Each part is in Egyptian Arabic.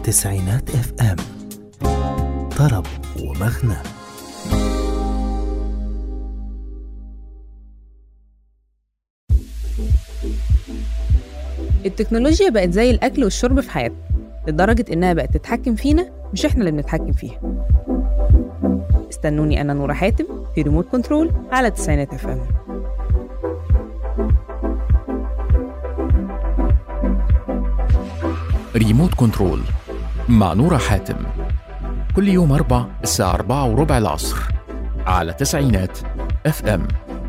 تسعينات اف ام طرب ومغنى التكنولوجيا بقت زي الأكل والشرب في حياتنا لدرجة إنها بقت تتحكم فينا مش إحنا اللي بنتحكم فيها استنوني أنا نورة حاتم في ريموت كنترول على تسعينات اف ام ريموت كنترول مع نورة حاتم كل يوم أربع الساعة أربعة وربع العصر على تسعينات اف ام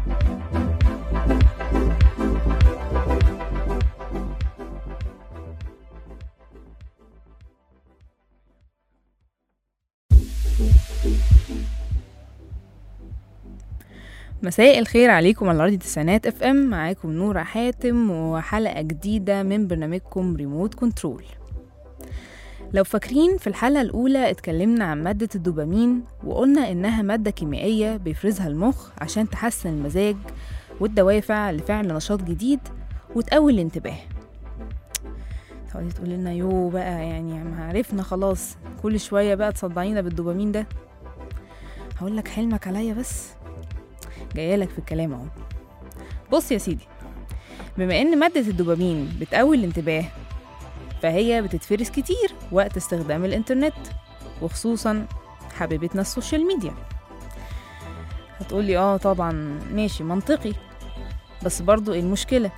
مساء الخير عليكم على راديو تسعينات اف ام معاكم نورة حاتم وحلقة جديدة من برنامجكم ريموت كنترول لو فاكرين في الحلقة الأولى اتكلمنا عن مادة الدوبامين وقلنا إنها مادة كيميائية بيفرزها المخ عشان تحسن المزاج والدوافع لفعل نشاط جديد وتقوي الانتباه تقعدي تقولي لنا يو بقى يعني ما عرفنا خلاص كل شوية بقى تصدعينا بالدوبامين ده هقول لك حلمك عليا بس جايلك في الكلام اهو بص يا سيدي بما ان مادة الدوبامين بتقوي الانتباه فهي بتتفرز كتير وقت استخدام الانترنت وخصوصا حبيبتنا السوشيال ميديا هتقولي اه طبعا ماشي منطقي بس برضو ايه المشكلة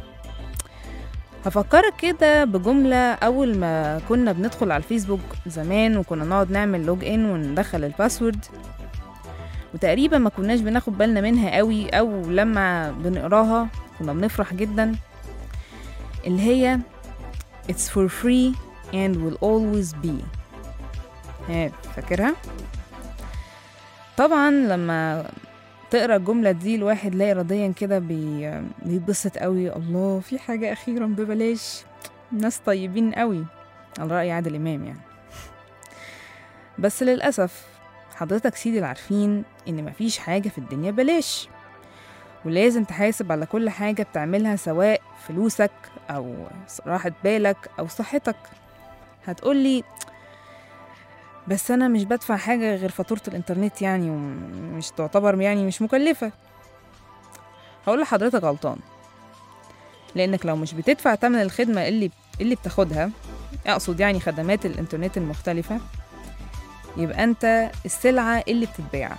هفكرك كده بجملة أول ما كنا بندخل على الفيسبوك زمان وكنا نقعد نعمل لوج إن وندخل الباسورد وتقريبا ما كناش بناخد بالنا منها قوي او لما بنقراها كنا بنفرح جدا اللي هي it's for free and will always be ها فاكرها طبعا لما تقرا الجمله دي الواحد لا اراديا كده بي... بيتبسط قوي الله في حاجه اخيرا ببلاش ناس طيبين قوي على راي عادل امام يعني بس للاسف حضرتك سيدي العارفين إن مفيش حاجة في الدنيا بلاش ولازم تحاسب على كل حاجة بتعملها سواء فلوسك أو راحة بالك أو صحتك هتقولي بس أنا مش بدفع حاجة غير فاتورة الإنترنت يعني ومش تعتبر يعني مش مكلفة هقول لحضرتك غلطان لأنك لو مش بتدفع تمن الخدمة اللي اللي بتاخدها أقصد يعني خدمات الإنترنت المختلفة يبقى انت السلعة اللي بتتباع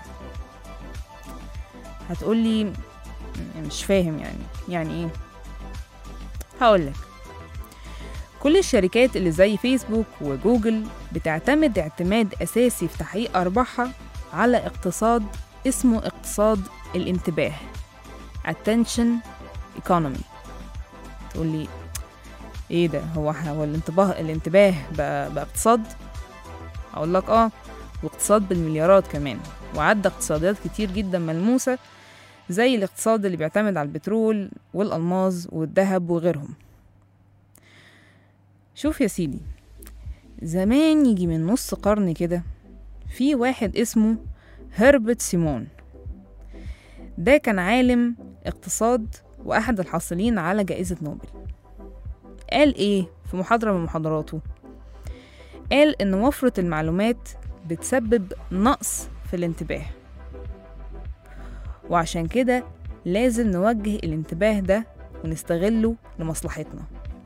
هتقولي مش فاهم يعني يعني ايه هقولك كل الشركات اللي زي فيسبوك وجوجل بتعتمد اعتماد أساسي في تحقيق أرباحها على اقتصاد اسمه اقتصاد الانتباه attention economy تقولي ايه ده هو هو الانتباه الانتباه بقى, بقى اقتصاد اقول لك اه واقتصاد بالمليارات كمان وعدى اقتصاديات كتير جدا ملموسة زي الاقتصاد اللي بيعتمد على البترول والألماظ والذهب وغيرهم شوف يا سيدي زمان يجي من نص قرن كده في واحد اسمه هربرت سيمون ده كان عالم اقتصاد وأحد الحاصلين على جائزة نوبل قال إيه في محاضرة من محاضراته قال إن وفرة المعلومات بتسبب نقص في الانتباه وعشان كده لازم نوجه الانتباه ده ونستغله لمصلحتنا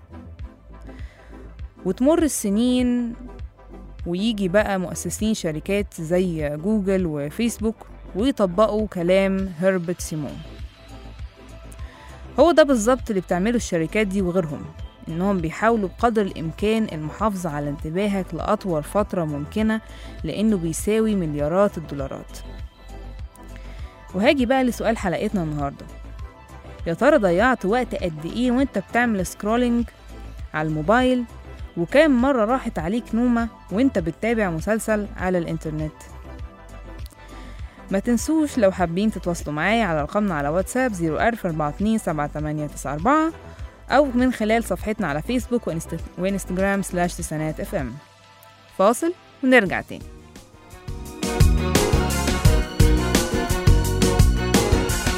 وتمر السنين ويجي بقى مؤسسين شركات زي جوجل وفيسبوك ويطبقوا كلام هربرت سيمون هو ده بالظبط اللي بتعمله الشركات دي وغيرهم إنهم بيحاولوا بقدر الإمكان المحافظة على انتباهك لأطول فترة ممكنة لأنه بيساوي مليارات الدولارات وهاجي بقى لسؤال حلقتنا النهاردة يا ترى ضيعت وقت قد إيه وإنت بتعمل سكرولينج على الموبايل وكام مرة راحت عليك نومة وإنت بتتابع مسلسل على الإنترنت ما تنسوش لو حابين تتواصلوا معايا على رقمنا على واتساب 014278894 أو من خلال صفحتنا على فيسبوك وإنست... وإنستجرام سلاش تسعينات اف ام فاصل ونرجع تاني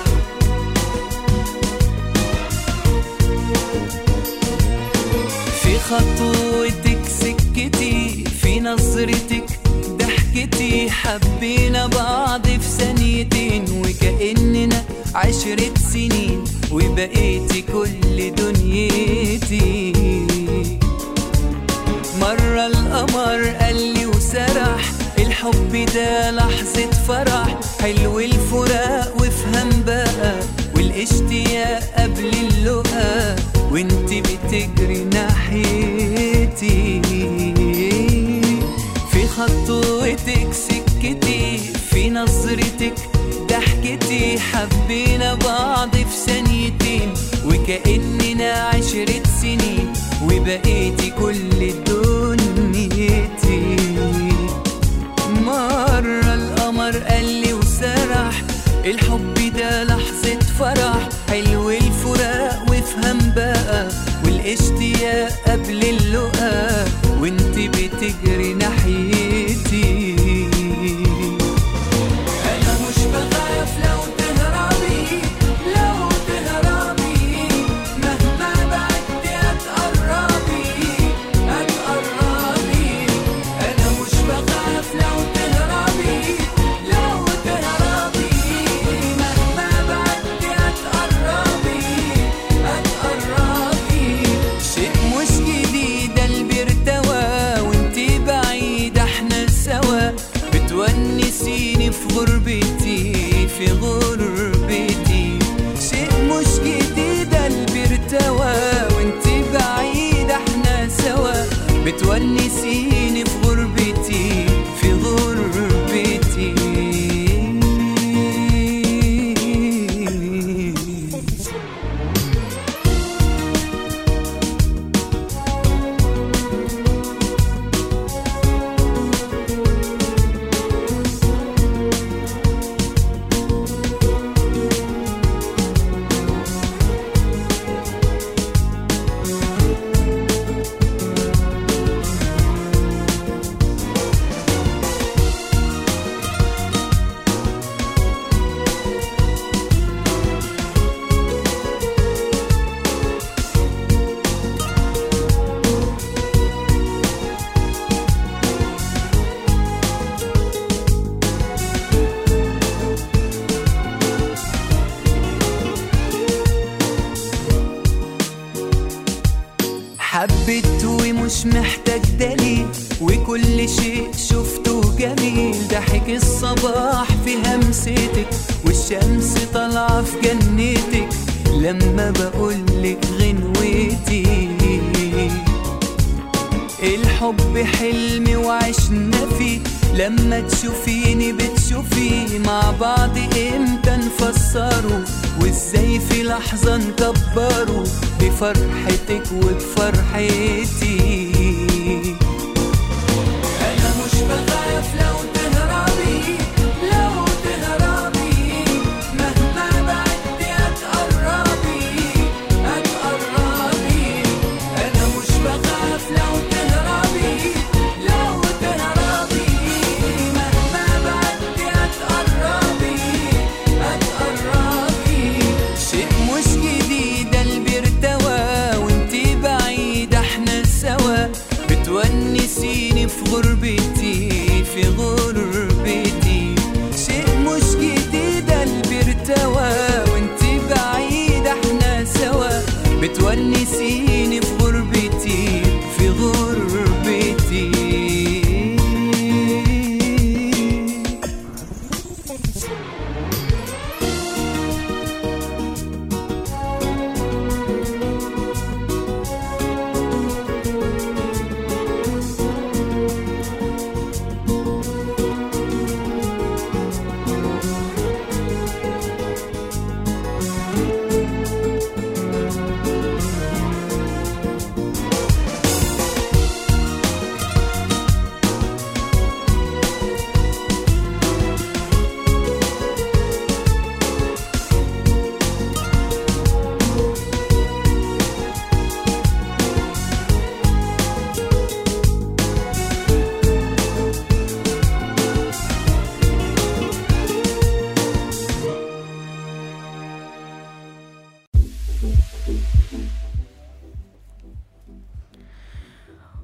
في خطوتك سكتي في نظرتك ضحكتي حبينا بعض في ثانيتين وكأننا عشرة سنين وبقيتي كل دنيتي مرة القمر قال لي وسرح الحب ده لحظة فرح حلو الفراق وافهم بقى والاشتياق قبل اللقا وانت بتجري ناحيتي في خطوتك سكتي في نظرتك ضحكتي حبينا بعض في ثانيتين وكأننا عشرة سنين وبقيتي كل دنيتي مرة القمر قال لي وسرح الحب ده لحظة فرح حلو الفراق وافهم بقى والاشتياق قبل اللقا وانت بتجري ناحيتي انا مش بخاف لو تهربي لو تهربي مهما بعدت هتقربي هتقربي انا مش بخاف لو تهربي لو تهربي مهما بعدت هتقربي هتقربي شيء مش جديد قلبي ارتوى وانتي بعيدة احنا سوا بتونسيني في غربتي في غربتي شيء مش جديد قلبي ارتوى وانتي بعيدة احنا سوا بتونسيني في غربتي في غربتي حبيت ومش محتاج دليل وكل شيء شفته جميل ضحك الصباح في همستك والشمس طالعة في جنتك لما بقولك غنوتي الحب حلم وعشنا فيه لما تشوفيني بتشوفيه مع بعض امتى نفسره وازاي في لحظة نكبره بفرحتك وبفرحتي انا مش بخاف لو تهربي لو تهربي مهما بعدت هتقربي هتقربي انا مش بخاف لو تهربي لو تهربي مهما بعدت هتقربي هتقربي شيء مش جديد قلبي ارتوى وانتي بعيدة احنا سوا بتونسيني في غربتي في غربتي شيء مش جديد قلبي ارتوى وانتي بعيدة احنا سوا بتونسيني في غربتي في غربتي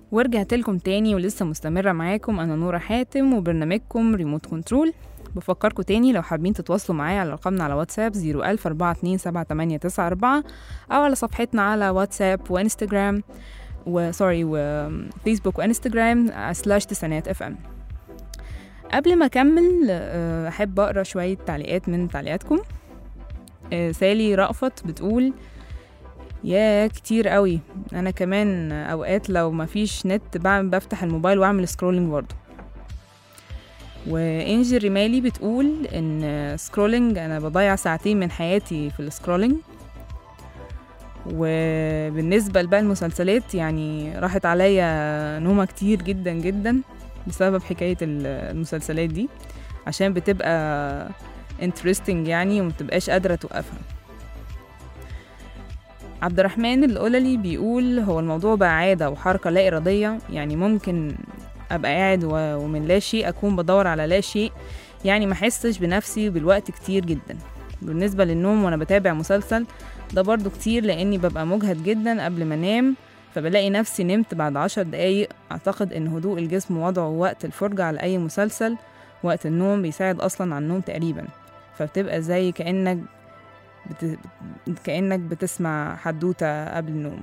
ورجعت لكم تاني ولسه مستمرة معاكم أنا نورة حاتم وبرنامجكم ريموت كنترول بفكركم تاني لو حابين تتواصلوا معايا على رقمنا على واتساب 010427894 أو على صفحتنا على واتساب وانستجرام وسوري وفيسبوك وانستجرام سلاش تسعينات اف ام قبل ما أكمل آه، أحب أقرأ شوية تعليقات من تعليقاتكم آه، سالي رأفت بتقول يا كتير قوي انا كمان اوقات لو مفيش نت بعمل بفتح الموبايل واعمل سكرولينج برضه وانجي ريمالي بتقول ان سكرولينج انا بضيع ساعتين من حياتي في السكرولينج وبالنسبة لباقي المسلسلات يعني راحت عليا نومة كتير جدا جدا بسبب حكاية ال- المسلسلات دي عشان بتبقى interesting يعني ومتبقاش قادرة توقفها عبد الرحمن القللي بيقول هو الموضوع بقى عادة وحركة لا إرادية يعني ممكن أبقى قاعد و- ومن لا شيء أكون بدور على لا شيء يعني ما أحسش بنفسي بالوقت كتير جدا بالنسبة للنوم وأنا بتابع مسلسل ده برضو كتير لأني ببقى مجهد جدا قبل ما أنام فبلاقي نفسي نمت بعد عشر دقايق أعتقد إن هدوء الجسم ووضعه وقت الفرجة على أي مسلسل وقت النوم بيساعد أصلا على النوم تقريبا فبتبقى زي كأنك بت... كأنك بتسمع حدوتة قبل النوم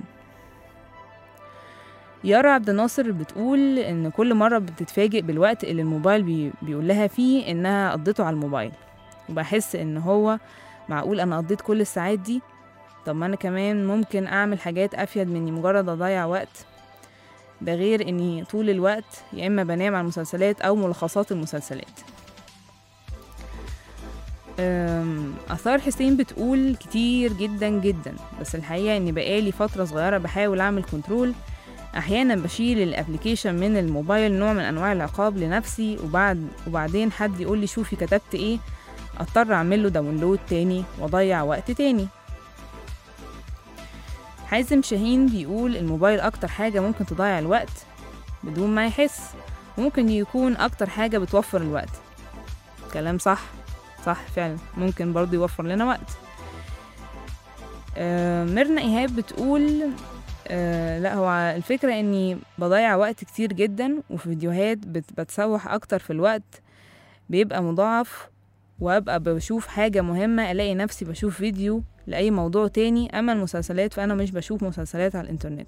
يارا عبد الناصر بتقول إن كل مرة بتتفاجئ بالوقت اللي الموبايل بي... بيقول لها فيه إنها قضيته على الموبايل وبحس إن هو معقول أنا قضيت كل الساعات دي طب ما أنا كمان ممكن أعمل حاجات أفيد من إني مجرد أضيع وقت ده غير إني طول الوقت يا إما بنام على المسلسلات أو ملخصات المسلسلات أم، آثار حسين بتقول كتير جدا جدا بس الحقيقة إن بقالي فترة صغيرة بحاول أعمل كنترول أحيانا بشيل الابليكيشن من الموبايل نوع من أنواع العقاب لنفسي وبعد وبعدين حد يقول لي شوفي كتبت إيه أضطر أعمل له داونلود تاني وأضيع وقت تاني حازم شاهين بيقول الموبايل أكتر حاجة ممكن تضيع الوقت بدون ما يحس وممكن يكون أكتر حاجة بتوفر الوقت كلام صح صح فعلا ممكن برضو يوفر لنا وقت آه ميرنا إيهاب بتقول آه لا هو الفكرة إني بضيع وقت كتير جدا وفي فيديوهات بت بتسوح أكتر في الوقت بيبقى مضاعف وأبقى بشوف حاجة مهمة ألاقي نفسي بشوف فيديو لأي موضوع تاني أما المسلسلات فأنا مش بشوف مسلسلات على الإنترنت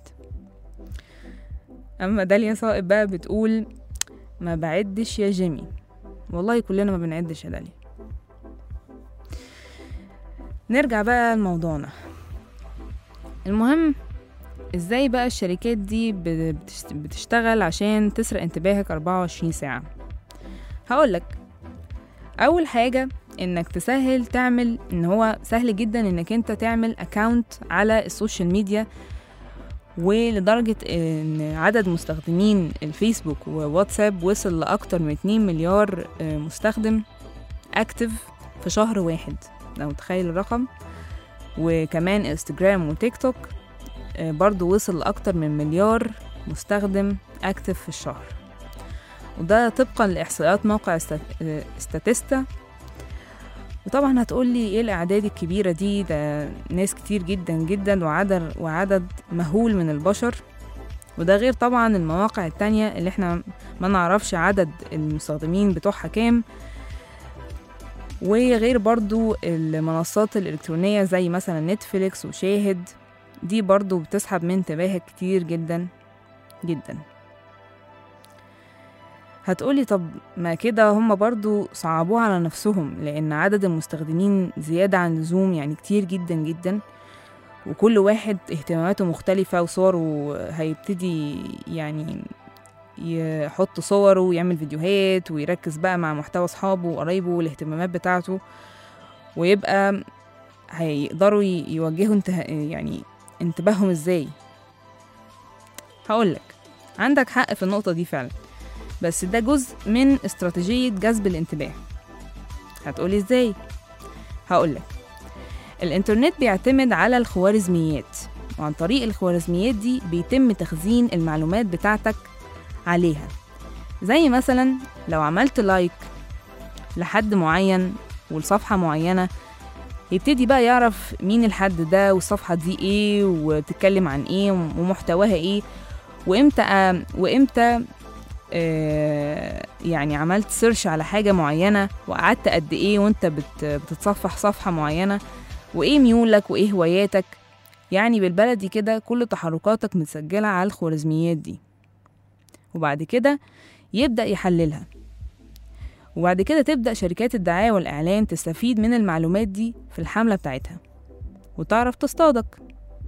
أما داليا صائب بقى بتقول ما بعدش يا جيمي والله كلنا ما بنعدش يا داليا نرجع بقى لموضوعنا المهم ازاي بقى الشركات دي بتشت- بتشتغل عشان تسرق انتباهك 24 ساعة هقولك اول حاجة انك تسهل تعمل ان هو سهل جدا انك انت تعمل اكاونت على السوشيال ميديا ولدرجة ان عدد مستخدمين الفيسبوك وواتساب وصل لأكتر من 2 مليار آه، مستخدم اكتف في شهر واحد لو متخيل الرقم وكمان انستجرام وتيك توك آه، برضو وصل لأكتر من مليار مستخدم اكتف في الشهر وده طبقا لإحصائيات موقع استا- آه، ستاتيستا وطبعا هتقولي ايه الأعداد الكبيرة دي ده ناس كتير جدا جدا وعدد وعدد مهول من البشر وده غير طبعا المواقع التانية اللي احنا ما نعرفش عدد المستخدمين بتوعها كام وغير برضو المنصات الإلكترونية زي مثلا نتفليكس وشاهد دي برضو بتسحب من انتباهك كتير جدا جدا هتقولي طب ما كده هم برضو صعبوها على نفسهم لأن عدد المستخدمين زيادة عن اللزوم يعني كتير جدا جدا وكل واحد اهتماماته مختلفة وصوره هيبتدي يعني يحط صوره ويعمل فيديوهات ويركز بقى مع محتوى أصحابه وقرايبه والاهتمامات بتاعته ويبقى هيقدروا ي- يوجهوا انته... يعني انتباههم ازاي هقولك عندك حق في النقطة دي فعلا بس ده جزء من استراتيجية جذب الانتباه هتقولي ازاي هقولك الانترنت بيعتمد على الخوارزميات وعن طريق الخوارزميات دي بيتم تخزين المعلومات بتاعتك عليها زي مثلا لو عملت لايك لحد معين ولصفحة معينة يبتدي بقى يعرف مين الحد ده والصفحة دي ايه وبتتكلم عن ايه ومحتواها ايه وامتى آه، وامتى آه، يعني عملت سيرش على حاجة معينة وقعدت قد ايه وانت بت بتتصفح صفحة معينة وايه ميولك وايه هواياتك يعني بالبلدي كده كل تحركاتك متسجلة على الخوارزميات دي وبعد كده يبدأ يحللها وبعد كده تبدأ شركات الدعاية والإعلان تستفيد من المعلومات دي في الحملة بتاعتها وتعرف تصطادك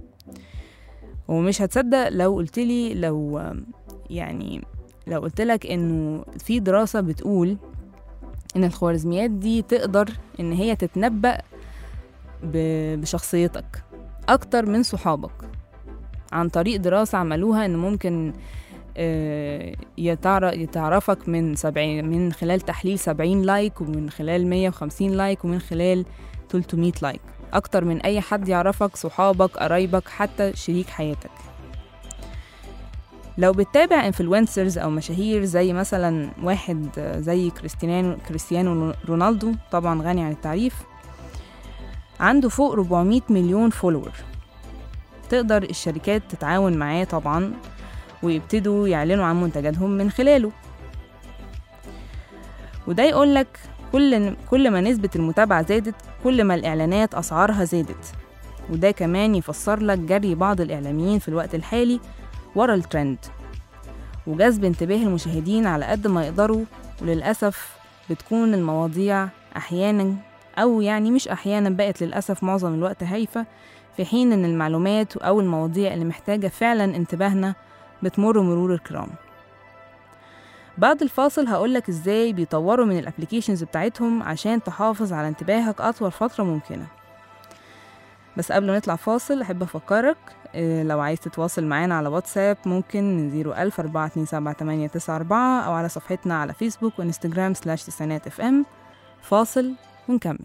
ومش هتصدق لو قلتلي لو يعني لو قلتلك انه في دراسة بتقول ان الخوارزميات دي تقدر ان هي تتنبأ ب- بشخصيتك اكتر من صحابك عن طريق دراسة عملوها ان ممكن آه، يتعر- يتعرفك من سبعين من خلال تحليل 70 لايك ومن خلال 150 لايك ومن خلال 300 لايك أكتر من أي حد يعرفك صحابك قرايبك حتى شريك حياتك لو بتتابع انفلونسرز أو مشاهير زي مثلا واحد آه، زي كريستيانو كريستيانو رونالدو طبعا غني عن التعريف عنده فوق 400 مليون فولور تقدر الشركات تتعاون معاه طبعا ويبتدوا يعلنوا عن منتجاتهم من خلاله وده يقولك كل كل ما نسبة المتابعة زادت كل ما الإعلانات أسعارها زادت وده كمان يفسر لك جري بعض الإعلاميين في الوقت الحالي ورا الترند وجذب انتباه المشاهدين على قد ما يقدروا وللأسف بتكون المواضيع أحيانا أو يعني مش أحيانا بقت للأسف معظم الوقت هايفة في حين إن المعلومات أو المواضيع اللي محتاجة فعلا انتباهنا بتمر مرور الكرام بعد الفاصل هقولك ازاي بيطوروا من الابليكيشنز بتاعتهم عشان تحافظ على انتباهك اطول فترة ممكنة بس قبل ما نطلع فاصل احب افكرك آه، لو عايز تتواصل معانا على واتساب ممكن 01000 427 او على صفحتنا على فيسبوك وانستجرام سلاش تسعينات اف ام فاصل ونكمل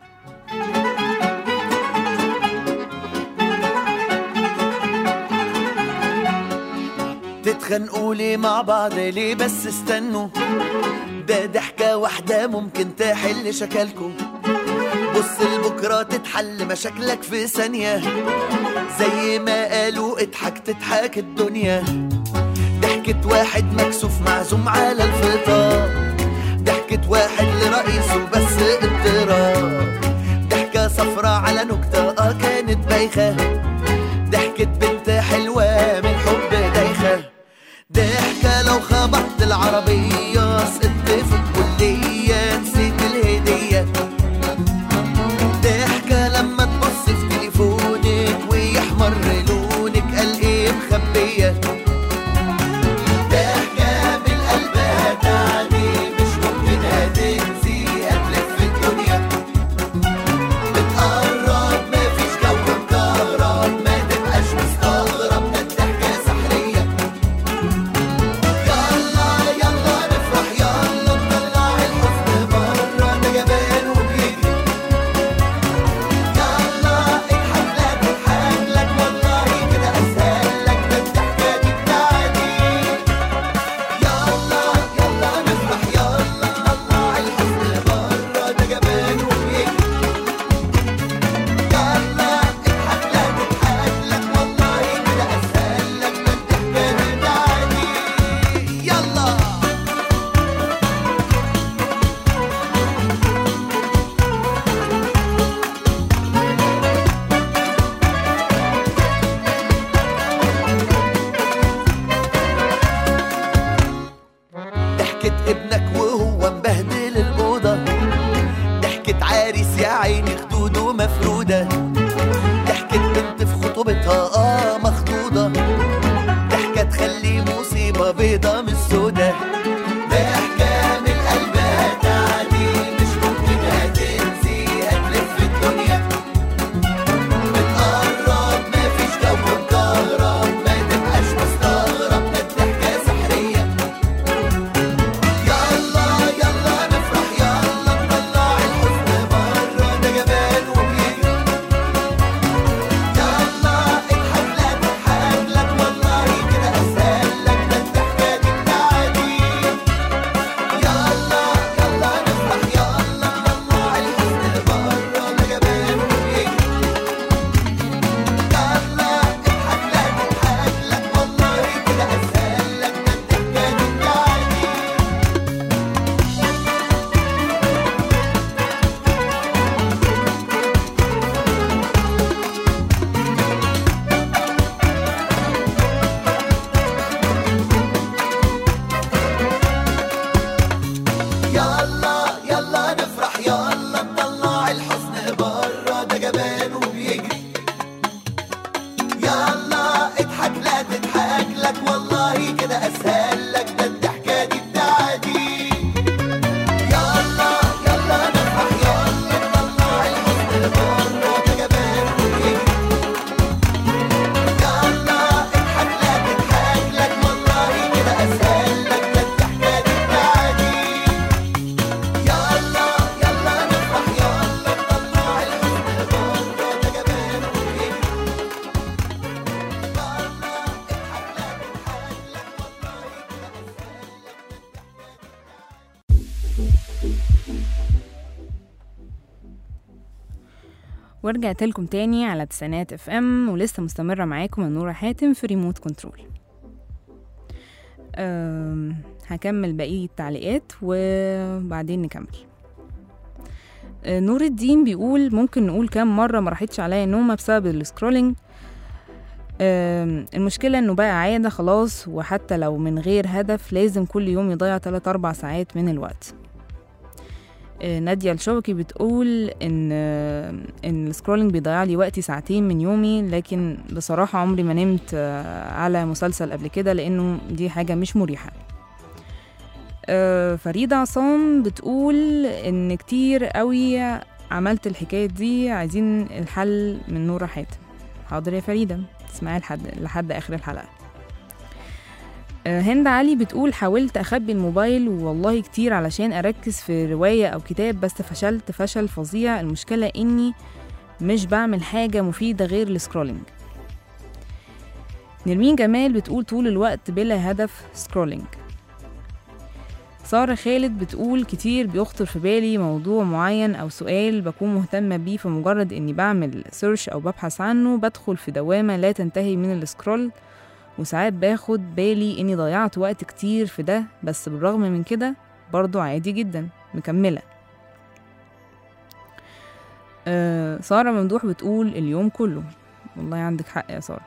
تتخانقوا ليه مع بعض ليه بس استنوا ده ضحكة واحدة ممكن تحل شكلكوا بص لبكرة تتحل مشاكلك في ثانية زي ما قالوا اضحك تضحك الدنيا ضحكة واحد مكسوف معزوم على الفطار ضحكة واحد لرئيسه بس اضطراب ضحكة صفرة على نكتة اه كانت بايخة ضحكة بنت حلوة من حب دايخة ضحكة لو خبطت العربية سقطت في الكلية نسيت الهدية ضحكة لما تبص في تليفونك ويحمر لونك قال ايه مخبية ضحكة من قلبها تعني مش ممكن هتنسي هتلف الدنيا بتقرب مفيش جو مكهرب ما تبقاش مستغرب ده الضحكة سحرية يلا يلا نفرح يلا نطلع الحزن بره ده جبان وبيجري يلا اضحك لا تضحك لك والله كده اسهل لك ده الضحكة دي بتاعتي يلا يلا نفرح يلا نطلع الحزن بره ده جبان وبيجري يلا اضحك لا تضحك لك والله كده اسهل لك ده الضحكة دي بتاعتي يلا ضحكة ابنك وهو مبهدل الأوضة ضحكة عريس يا عيني خدوده مفرودة ضحكة بنت في خطوبتها اه مخطوطة ضحكة تخلي مصيبة بيضة مش سودة ضحكة من قلبها تعدي مش ممكن هتنسي هتلف الدنيا بتقرب مفيش جو مكهرب ما تبقاش مستغرب ده الضحكة سحرية يلا يلا نفرح يلا نطلع الحزن بره ده جبان وبيجري يلا اضحك لا تضحك لك والله كده اسهل لك ده الضحكة دي ورجعت لكم تاني على تسعينات اف ام ولسه مستمرة معاكم النورة حاتم في ريموت كنترول أم، هكمل بقية التعليقات وبعدين نكمل أه، نور الدين بيقول ممكن نقول كام مرة ما راحتش عليا نومة بسبب السكرولينج أم، المشكلة انه بقى عادة خلاص وحتى لو من غير هدف لازم كل يوم يضيع 3 4 ساعات من الوقت آه، نادية الشوكي بتقول ان آه، ان السكرولينج بيضيع لي وقتي ساعتين من يومي لكن بصراحة عمري ما نمت آه، على مسلسل قبل كده لانه دي حاجة مش مريحة آه، فريدة عصام بتقول ان كتير قوي عملت الحكاية دي عايزين الحل من نورة حاتم حاضر يا فريدة اسمعي لحد لحد اخر الحلقة آه، هند علي بتقول حاولت أخبي الموبايل والله كتير علشان أركز في رواية أو كتاب بس فشلت فشل فظيع المشكلة إني مش بعمل حاجة مفيدة غير السكرولينج نرمين جمال بتقول طول الوقت بلا هدف سكرولينج سارة خالد بتقول كتير بيخطر في بالي موضوع معين أو سؤال بكون مهتمة بيه فمجرد إني بعمل سيرش أو ببحث عنه بدخل في دوامة لا تنتهي من السكرول وساعات باخد بالي اني ضيعت وقت كتير في ده بس بالرغم من كده برضو عادي جدا مكملة آه سارة ممدوح بتقول اليوم كله والله عندك حق يا سارة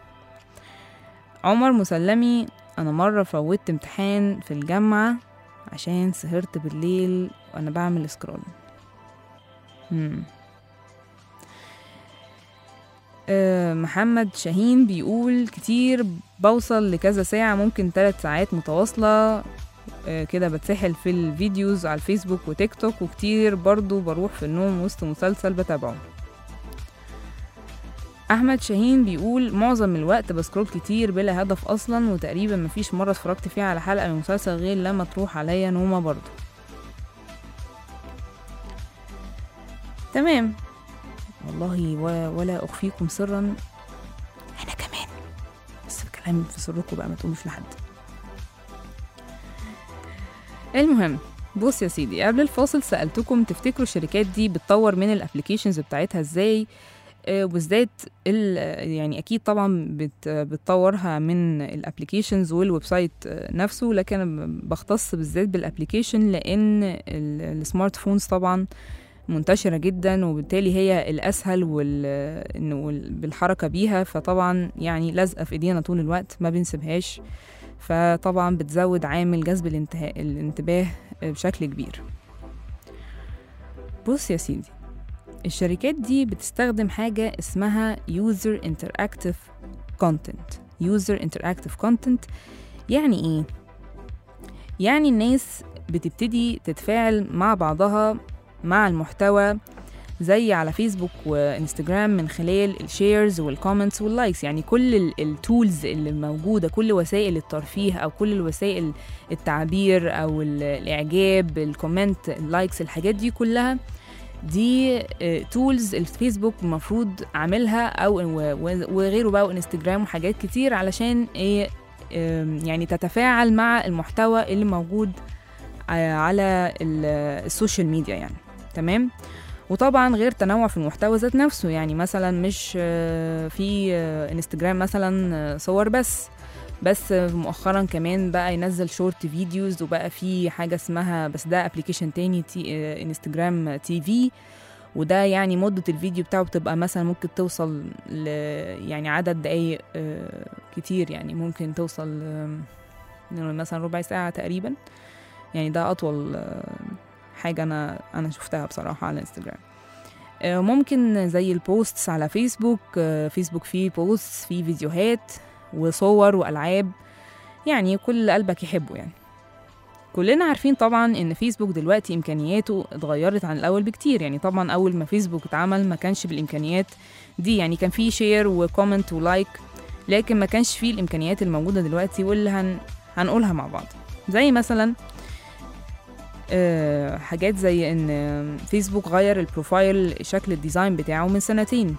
عمر مسلمي أنا مرة فوتت امتحان في الجامعة عشان سهرت بالليل وأنا بعمل سكرول مم. آه، محمد شاهين بيقول كتير بوصل لكذا ساعة ممكن ثلاث ساعات متواصلة آه، كده بتسحل في الفيديوز على الفيسبوك وتيك توك وكتير برضو بروح في النوم وسط مسلسل بتابعه أحمد شاهين بيقول معظم الوقت بسكرول كتير بلا هدف أصلا وتقريبا مفيش مرة اتفرجت فيها على حلقة من مسلسل غير لما تروح عليا نومة برضو تمام والله و- ولا أخفيكم سرا أنا كمان بس الكلام في سركم بقى ما تقولوش لحد المهم بص يا سيدي قبل الفاصل سألتكم تفتكروا الشركات دي بتطور من الابليكيشنز بتاعتها ازاي آه، وبالذات ال- يعني اكيد طبعا بت بتطورها من الابليكيشنز والويب سايت آه، نفسه لكن أنا ب- بختص بالذات بالابليكيشن لان ال- السمارت فونز طبعا منتشرة جدا وبالتالي هي الأسهل وال... إنه وال- بالحركة بيها فطبعا يعني لازقة في إيدينا طول الوقت ما بنسيبهاش فطبعا بتزود عامل جذب الانتهاء الانتباه بشكل كبير بص يا سيدي الشركات دي بتستخدم حاجة اسمها user interactive content user interactive content يعني ايه؟ يعني الناس بتبتدي تتفاعل مع بعضها مع المحتوى زي على فيسبوك وانستجرام من خلال الشيرز والكومنتس واللايكس يعني كل التولز اللي موجوده كل وسائل الترفيه او كل الوسائل التعبير او ال- الاعجاب الكومنت اللايكس الحاجات دي كلها دي تولز الفيسبوك المفروض عاملها او و- و- وغيره بقى وانستجرام وحاجات كتير علشان ايه آم، يعني تتفاعل مع المحتوى اللي موجود ع- على ال- السوشيال ميديا يعني تمام وطبعا غير تنوع في المحتوى ذات نفسه يعني مثلا مش آه، في آه، انستجرام مثلا آه، صور بس بس مؤخرا كمان بقى ينزل شورت فيديوز وبقى في حاجه اسمها بس ده ابلكيشن تاني تي آه، انستجرام تي في وده يعني مدة الفيديو بتاعه بتبقى مثلا ممكن توصل ل يعني عدد دقايق آه، كتير يعني ممكن توصل آه، مثلا ربع ساعة تقريبا يعني ده أطول آه، حاجة أنا أنا شفتها بصراحة على انستجرام آه، ممكن زي البوستس على فيسبوك آه، فيسبوك فيه بوستس فيه فيديوهات وصور وألعاب يعني كل اللي قلبك يحبه يعني كلنا عارفين طبعا ان فيسبوك دلوقتي امكانياته اتغيرت عن الاول بكتير يعني طبعا اول ما فيسبوك اتعمل ما كانش بالامكانيات دي يعني كان فيه شير وكومنت ولايك لكن ما كانش فيه الامكانيات الموجوده دلوقتي واللي هن هنقولها مع بعض زي مثلا آه، حاجات زي ان فيسبوك غير البروفايل شكل الديزاين بتاعه من سنتين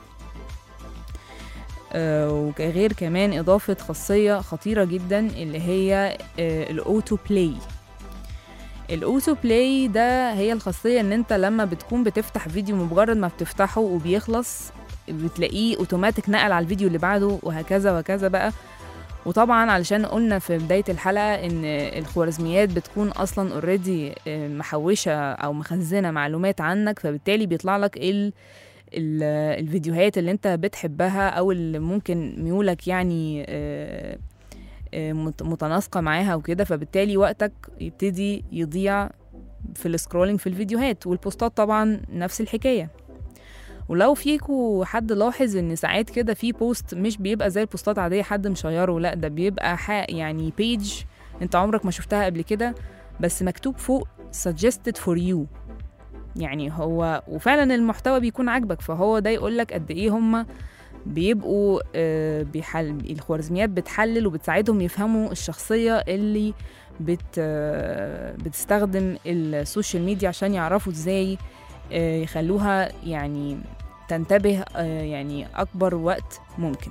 آه، وغير كمان إضافة خاصية خطيرة جدا اللي هي الأوتو بلاي الاوتو بلاي ده هي الخاصيه ان انت لما بتكون بتفتح فيديو مجرد ما بتفتحه وبيخلص بتلاقيه اوتوماتيك نقل على الفيديو اللي بعده وهكذا وكذا بقى وطبعا علشان قلنا في بدايه الحلقه ان الخوارزميات بتكون اصلا اوريدي محوشه او مخزنه معلومات عنك فبالتالي بيطلع لك ال ال- الفيديوهات اللي انت بتحبها او اللي ممكن ميولك يعني آه، آه، مت- متناسقه معاها وكده فبالتالي وقتك يبتدي يضيع في السكرولينج في الفيديوهات والبوستات طبعا نفس الحكايه ولو فيكو حد لاحظ ان ساعات كده في بوست مش بيبقى زي البوستات عاديه حد مشيره لا ده بيبقى حق يعني بيج انت عمرك ما شفتها قبل كده بس مكتوب فوق suggested for you يعني هو وفعلا المحتوى بيكون عاجبك فهو ده يقولك قد ايه هما بيبقوا آه، بيحل الخوارزميات بتحلل وبتساعدهم يفهموا الشخصية اللي بت آه، بتستخدم السوشيال ميديا عشان يعرفوا ازاي آه، يخلوها يعني تنتبه آه، يعني أكبر وقت ممكن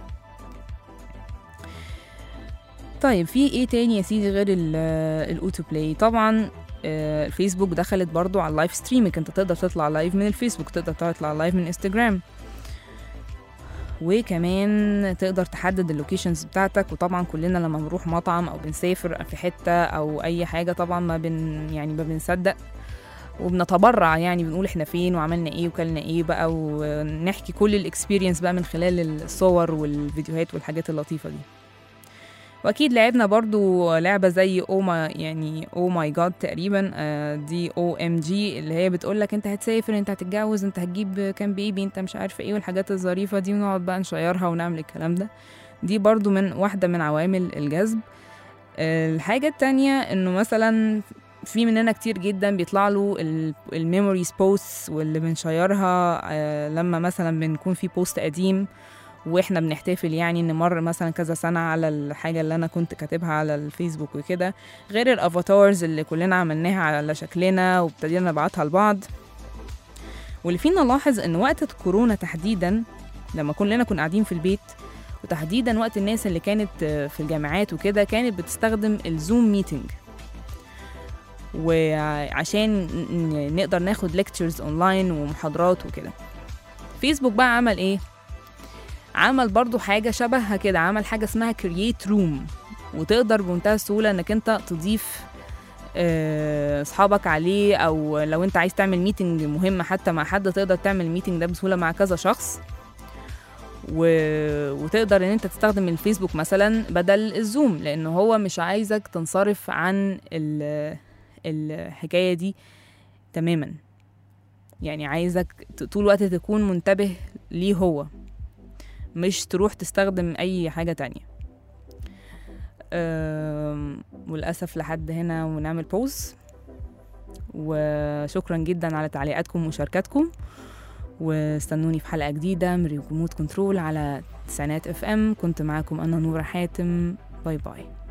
طيب في ايه تاني يا سيدي غير ال- آه، الاوتو بلاي طبعا آه، الفيسبوك دخلت برضو على اللايف ستريمينج انت تقدر تطلع لايف من الفيسبوك تقدر تطلع لايف من انستجرام وكمان تقدر تحدد اللوكيشنز بتاعتك وطبعا كلنا لما بنروح مطعم او بنسافر في حته او اي حاجه طبعا ما بن يعني ما بنصدق وبنتبرع يعني بنقول احنا فين وعملنا ايه وكلنا ايه بقى ونحكي كل الاكسبيرينس بقى من خلال الصور والفيديوهات والحاجات اللطيفه دي واكيد لعبنا برضو لعبه زي او ما يعني او ماي جاد تقريبا آه، دي او ام جي اللي هي بتقول لك انت هتسافر انت هتتجوز انت هتجيب كام بيبي انت مش عارفه ايه والحاجات الظريفه دي ونقعد بقى نشيرها ونعمل الكلام ده دي برضو من واحده من عوامل الجذب آه، الحاجه التانية انه مثلا في مننا كتير جدا بيطلع له الميموريز بوست واللي بنشيرها آه، لما مثلا بنكون في بوست قديم واحنا بنحتفل يعني ان مر مثلا كذا سنه على الحاجه اللي انا كنت كاتبها على الفيسبوك وكده غير الافاتارز اللي كلنا عملناها على شكلنا وابتدينا نبعتها لبعض واللي فينا لاحظ ان وقت الكورونا تحديدا لما كلنا كنا قاعدين في البيت وتحديدا وقت الناس اللي كانت في الجامعات وكده كانت بتستخدم الزوم ميتنج وعشان ن- نقدر ناخد ليكتشرز اونلاين ومحاضرات وكده فيسبوك بقى عمل ايه عمل برضو حاجة شبهها كده عمل حاجة اسمها كرييت روم وتقدر بمنتهى السهولة انك انت تضيف آه، اصحابك عليه او لو انت عايز تعمل ميتنج مهم حتى مع حد تقدر تعمل الميتنج ده بسهولة مع كذا شخص و... وتقدر ان انت تستخدم الفيسبوك مثلا بدل الزوم لان هو مش عايزك تنصرف عن ال... الحكاية دي تماما يعني عايزك ت- طول الوقت تكون منتبه ليه هو مش تروح تستخدم اي حاجة تانية أم، وللأسف لحد هنا ونعمل بوز وشكرا جدا على تعليقاتكم ومشاركاتكم واستنوني في حلقة جديدة من ريموت كنترول على تسعينات اف ام كنت معاكم أنا نورة حاتم باي باي